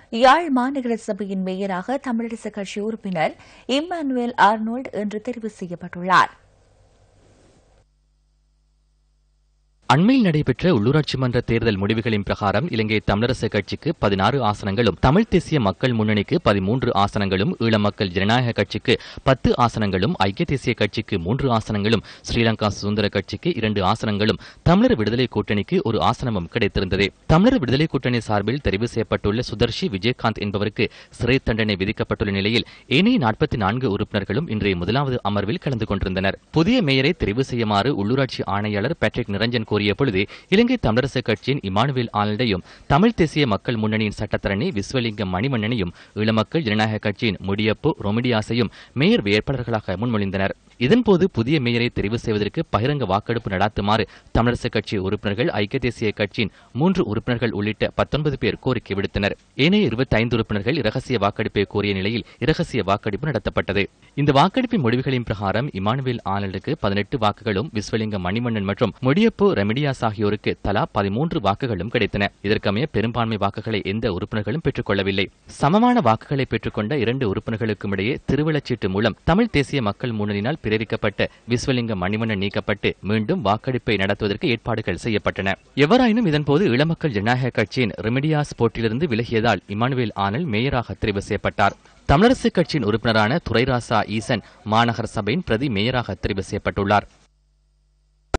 யாழ் மாநகர சபையின் மேயராக தமிழரசு கட்சி உறுப்பினர் இம்மானுவேல் ஆர்னோல்ட் இன்று தெரிவு செய்யப்பட்டுள்ளார் அண்மையில் நடைபெற்ற உள்ளூராட்சி மன்ற தேர்தல் முடிவுகளின் பிரகாரம் இலங்கை தமிழரசு கட்சிக்கு பதினாறு ஆசனங்களும் தமிழ் தேசிய மக்கள் முன்னணிக்கு பதிமூன்று ஆசனங்களும் ஈழ மக்கள் ஜனநாயக கட்சிக்கு பத்து ஆசனங்களும் ஐக்கிய தேசிய கட்சிக்கு மூன்று ஆசனங்களும் ஸ்ரீலங்கா சுதந்திர கட்சிக்கு இரண்டு ஆசனங்களும் தமிழர் விடுதலை கூட்டணிக்கு ஒரு ஆசனமும் கிடைத்திருந்தது தமிழர் விடுதலை கூட்டணி சார்பில் தெரிவு செய்யப்பட்டுள்ள சுதர்ஷி விஜயகாந்த் என்பவருக்கு சிறை தண்டனை விதிக்கப்பட்டுள்ள நிலையில் ஏனைய நாற்பத்தி நான்கு உறுப்பினர்களும் இன்றைய முதலாவது அமர்வில் கலந்து கொண்டிருந்தனர் புதிய மேயரை தெரிவு செய்யுமாறு உள்ளூராட்சி ஆணையாளர் பேட்ரிக் நிரஞ்சன் கோரிய பொழுது இலங்கை தமிழரசு கட்சியின் இமானுவேல் ஆனல்டையும் தமிழ் தேசிய மக்கள் முன்னணியின் சட்டத்தரணி விஸ்வலிங்கம் மணிமன்னனையும் ஈழமக்கள் ஜனநாயக கட்சியின் முடியப்பு ரொமிடியாசையும் மேயர் வேட்பாளர்களாக முன்மொழிந்தனர் இதன்போது புதிய மேயரை தெரிவு செய்வதற்கு பகிரங்க வாக்கெடுப்பு நடாத்துமாறு தமிழரசு கட்சி உறுப்பினர்கள் ஐக்கிய தேசிய கட்சியின் மூன்று உறுப்பினர்கள் உள்ளிட்ட பத்தொன்பது பேர் கோரிக்கை விடுத்தனர் ஏனைய இருபத்தைந்து உறுப்பினர்கள் இரகசிய வாக்கெடுப்பை கோரிய நிலையில் இரகசிய வாக்கெடுப்பு நடத்தப்பட்டது இந்த வாக்கெடுப்பின் முடிவுகளின் பிரகாரம் இமானுவேல் ஆனலுக்கு பதினெட்டு வாக்குகளும் விஸ்வலிங்கம் மணிமன்னன் மற்றும் முடியப்பு ரெமிடியாஸ் ஆகியோருக்கு தலா பதிமூன்று வாக்குகளும் கிடைத்தன இதற்கமைய பெரும்பான்மை வாக்குகளை எந்த உறுப்பினர்களும் பெற்றுக்கொள்ளவில்லை சமமான வாக்குகளை பெற்றுக்கொண்ட இரண்டு உறுப்பினர்களுக்கும் இடையே திருவிழச்சீட்டு மூலம் தமிழ் தேசிய மக்கள் முன்னணியினால் பிறப்பிக்கப்பட்ட விஸ்வலிங்க மணிமன்னன் நீக்கப்பட்டு மீண்டும் வாக்கெடுப்பை நடத்துவதற்கு ஏற்பாடுகள் செய்யப்பட்டன எவ்வாறாயினும் இதன்போது இளமக்கள் ஜனநாயக கட்சியின் ரெமிடியாஸ் போட்டியிலிருந்து விலகியதால் இமானுவேல் ஆனல் மேயராக தெரிவு செய்யப்பட்டார் தமிழரசு கட்சியின் உறுப்பினரான துரைராசா ஈசன் மாநகர சபையின் பிரதி மேயராக தெரிவு செய்யப்பட்டுள்ளார்